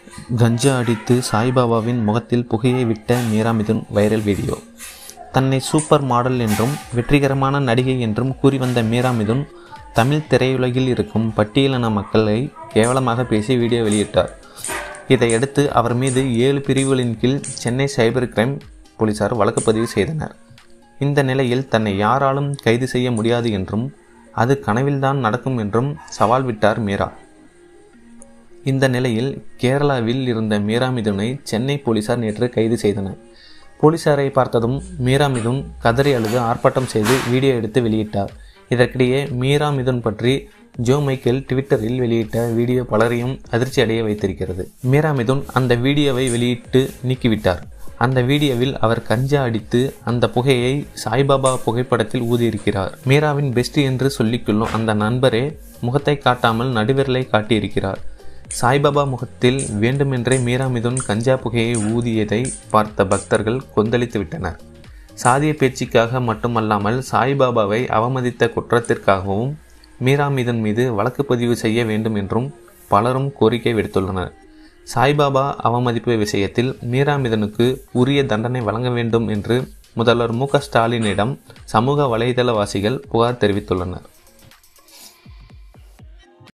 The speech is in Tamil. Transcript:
கஞ்சா அடித்து சாய்பாபாவின் முகத்தில் புகையை விட்ட மீரா மிதுன் வைரல் வீடியோ தன்னை சூப்பர் மாடல் என்றும் வெற்றிகரமான நடிகை என்றும் கூறி வந்த மீரா மிதுன் தமிழ் திரையுலகில் இருக்கும் பட்டியலின மக்களை கேவலமாக பேசி வீடியோ வெளியிட்டார் இதையடுத்து அவர் மீது ஏழு பிரிவுகளின் கீழ் சென்னை சைபர் கிரைம் போலீசார் வழக்கு பதிவு செய்தனர் இந்த நிலையில் தன்னை யாராலும் கைது செய்ய முடியாது என்றும் அது கனவில்தான் நடக்கும் என்றும் சவால் விட்டார் மீரா இந்த நிலையில் கேரளாவில் இருந்த மீரா மிதுனை சென்னை போலீசார் நேற்று கைது செய்தனர் போலீசாரை பார்த்ததும் மீரா மிதுன் கதறி அழுது ஆர்ப்பாட்டம் செய்து வீடியோ எடுத்து வெளியிட்டார் இதற்கிடையே மீரா மிதுன் பற்றி ஜோ மைக்கேல் ட்விட்டரில் வெளியிட்ட வீடியோ பலரையும் அதிர்ச்சி அடைய வைத்திருக்கிறது மீரா மிதுன் அந்த வீடியோவை வெளியிட்டு நீக்கிவிட்டார் அந்த வீடியோவில் அவர் கஞ்சா அடித்து அந்த புகையை சாய்பாபா புகைப்படத்தில் ஊதியிருக்கிறார் மீராவின் பெஸ்ட் என்று சொல்லிக்கொள்ளும் அந்த நண்பரே முகத்தை காட்டாமல் நடுவிரலை காட்டியிருக்கிறார் சாய்பாபா முகத்தில் வேண்டுமென்றே மீரா மிதுன் கஞ்சா புகையை ஊதியதை பார்த்த பக்தர்கள் கொந்தளித்து விட்டனர் சாதிய பேச்சுக்காக மட்டுமல்லாமல் சாய்பாபாவை அவமதித்த குற்றத்திற்காகவும் மீரா மிதுன் மீது வழக்கு பதிவு செய்ய வேண்டும் என்றும் பலரும் கோரிக்கை விடுத்துள்ளனர் சாய்பாபா அவமதிப்பு விஷயத்தில் மீரா மிதனுக்கு உரிய தண்டனை வழங்க வேண்டும் என்று முதல்வர் மு ஸ்டாலினிடம் சமூக வலைதளவாசிகள் புகார் தெரிவித்துள்ளனர்